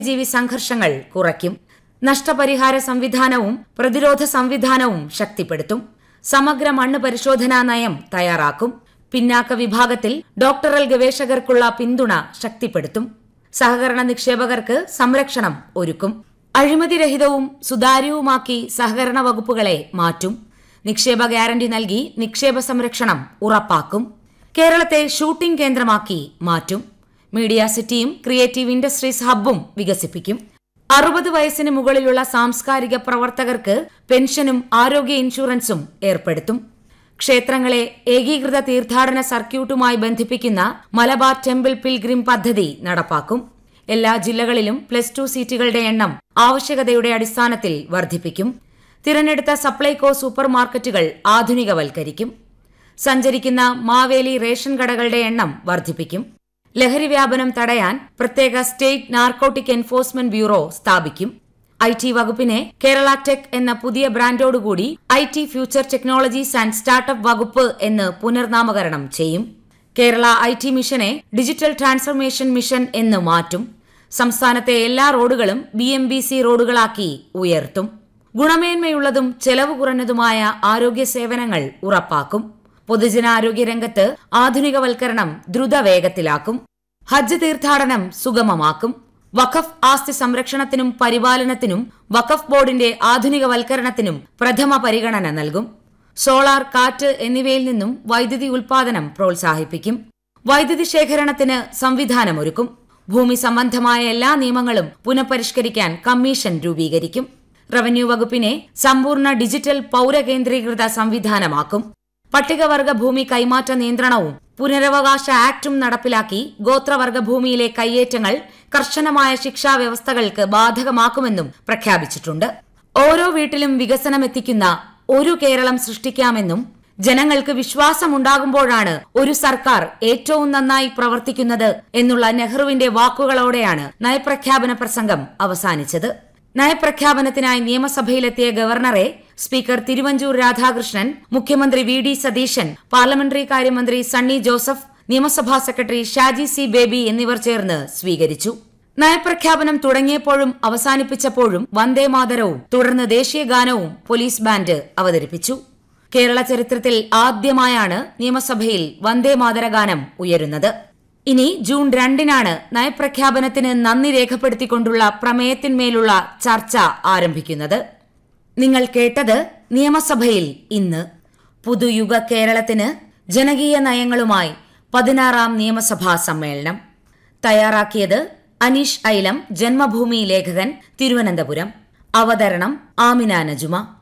ജീവി സംഘർഷങ്ങൾ കുറയ്ക്കും നഷ്ടപരിഹാര സംവിധാനവും പ്രതിരോധ സംവിധാനവും ശക്തിപ്പെടുത്തും സമഗ്ര മണ്ണ് പരിശോധനാ നയം തയ്യാറാക്കും പിന്നാക്ക വിഭാഗത്തിൽ ഡോക്ടറൽ ഗവേഷകർക്കുള്ള പിന്തുണ ശക്തിപ്പെടുത്തും സഹകരണ നിക്ഷേപകർക്ക് സംരക്ഷണം ഒരുക്കും അഴിമതിരഹിതവും സുതാര്യവുമാക്കി സഹകരണ വകുപ്പുകളെ മാറ്റും നിക്ഷേപ ഗ്യാരണ്ടി നൽകി നിക്ഷേപ സംരക്ഷണം ഉറപ്പാക്കും കേരളത്തെ ഷൂട്ടിംഗ് കേന്ദ്രമാക്കി മാറ്റും മീഡിയ സിറ്റിയും ക്രിയേറ്റീവ് ഇൻഡസ്ട്രീസ് ഹബ്ബും വികസിപ്പിക്കും അറുപത് വയസ്സിന് മുകളിലുള്ള സാംസ്കാരിക പ്രവർത്തകർക്ക് പെൻഷനും ആരോഗ്യ ഇൻഷുറൻസും ഏർപ്പെടുത്തും ക്ഷേത്രങ്ങളെ ഏകീകൃത തീർത്ഥാടന സർക്യൂട്ടുമായി ബന്ധിപ്പിക്കുന്ന മലബാർ ടെമ്പിൾ പിൽഗ്രിം പദ്ധതി നടപ്പാക്കും എല്ലാ ജില്ലകളിലും പ്ലസ് ടു സീറ്റുകളുടെ എണ്ണം ആവശ്യകതയുടെ അടിസ്ഥാനത്തിൽ വർദ്ധിപ്പിക്കും തിരഞ്ഞെടുത്ത സപ്ലൈകോ സൂപ്പർ മാർക്കറ്റുകൾ ആധുനികവൽക്കരിക്കും സഞ്ചരിക്കുന്ന മാവേലി റേഷൻ കടകളുടെ എണ്ണം വർദ്ധിപ്പിക്കും ലഹരി വ്യാപനം തടയാൻ പ്രത്യേക സ്റ്റേറ്റ് നാർക്കോട്ടിക് എൻഫോഴ്സ്മെന്റ് ബ്യൂറോ സ്ഥാപിക്കും ഐ ടി വകുപ്പിനെ കേരള ടെക് എന്ന പുതിയ ബ്രാൻഡോടുകൂടി I T future technologies and startup വകുപ്പ് എന്ന് പുനർനാമകരണം ചെയ്യും കേരള ഐ ടി മിഷനെ ഡിജിറ്റൽ ട്രാൻസ്ഫർമേഷൻ മിഷൻ എന്ന് മാറ്റും സംസ്ഥാനത്തെ എല്ലാ റോഡുകളും ബി എം ബി സി റോഡുകളാക്കി ഉയർത്തും ഗുണമേന്മയുള്ളതും ചെലവ് കുറഞ്ഞതുമായ ആരോഗ്യ സേവനങ്ങൾ ഉറപ്പാക്കും പൊതുജനാരോഗ്യ രംഗത്ത് ആധുനികവൽക്കരണം ദ്രുതവേഗത്തിലാക്കും ഹജ്ജ് തീർത്ഥാടനം സുഗമമാക്കും വഖഫ് ആസ്തി സംരക്ഷണത്തിനും പരിപാലനത്തിനും വഖഫ് ബോർഡിന്റെ ആധുനികവൽക്കരണത്തിനും പ്രഥമ പരിഗണന നൽകും സോളാർ കാറ്റ് എന്നിവയിൽ നിന്നും വൈദ്യുതി ഉൽപാദനം പ്രോത്സാഹിപ്പിക്കും വൈദ്യുതി ശേഖരണത്തിന് സംവിധാനമൊരുക്കും ഭൂമി സംബന്ധമായ എല്ലാ നിയമങ്ങളും പുനഃപരിഷ്കരിക്കാൻ കമ്മീഷൻ രൂപീകരിക്കും റവന്യൂ വകുപ്പിനെ സമ്പൂർണ്ണ ഡിജിറ്റൽ പൌരകേന്ദ്രീകൃത സംവിധാനമാക്കും പട്ടികവർഗ ഭൂമി കൈമാറ്റ നിയന്ത്രണവും പുനരവകാശ ആക്ടും നടപ്പിലാക്കി ഗോത്രവർഗ ഭൂമിയിലെ കയ്യേറ്റങ്ങൾ കർശനമായ ശിക്ഷാ വ്യവസ്ഥകൾക്ക് ബാധകമാക്കുമെന്നും പ്രഖ്യാപിച്ചിട്ടുണ്ട് ഓരോ വീട്ടിലും വികസനമെത്തിക്കുന്ന ഒരു കേരളം സൃഷ്ടിക്കാമെന്നും ജനങ്ങൾക്ക് വിശ്വാസമുണ്ടാകുമ്പോഴാണ് ഒരു സർക്കാർ ഏറ്റവും നന്നായി പ്രവർത്തിക്കുന്നത് എന്നുള്ള നെഹ്റുവിന്റെ വാക്കുകളോടെയാണ് നയപ്രഖ്യാപന പ്രസംഗം അവസാനിച്ചത് നയപ്രഖ്യാപനത്തിനായി നിയമസഭയിലെത്തിയ ഗവർണറെ സ്പീക്കർ തിരുവഞ്ചൂർ രാധാകൃഷ്ണൻ മുഖ്യമന്ത്രി വി ഡി സതീശൻ പാർലമെന്ററി കാര്യമന്ത്രി സണ്ണി ജോസഫ് നിയമസഭാ സെക്രട്ടറി ഷാജി സി ബേബി എന്നിവർ ചേർന്ന് സ്വീകരിച്ചു നയപ്രഖ്യാപനം തുടങ്ങിയപ്പോഴും അവസാനിപ്പിച്ചപ്പോഴും വന്ദേമാതരവും തുടർന്ന് ദേശീയ ഗാനവും പോലീസ് ബാൻഡ് അവതരിപ്പിച്ചു കേരള ചരിത്രത്തിൽ ആദ്യമായാണ് നിയമസഭയിൽ വന്ദേമാതര ഗാനം ഉയരുന്നത് ഇനി ജൂൺ രണ്ടിനാണ് നയപ്രഖ്യാപനത്തിന് നന്ദി രേഖപ്പെടുത്തിക്കൊണ്ടുള്ള പ്രമേയത്തിന്മേലുള്ള ചർച്ച ആരംഭിക്കുന്നത് നിങ്ങൾ കേട്ടത് നിയമസഭയിൽ ഇന്ന് പുതുയുഗ കേരളത്തിന് ജനകീയ നയങ്ങളുമായി പതിനാറാം നിയമസഭാ സമ്മേളനം തയ്യാറാക്കിയത് അനീഷ് ഐലം ജന്മഭൂമി ലേഖകൻ തിരുവനന്തപുരം അവതരണം ആമിന നജുമ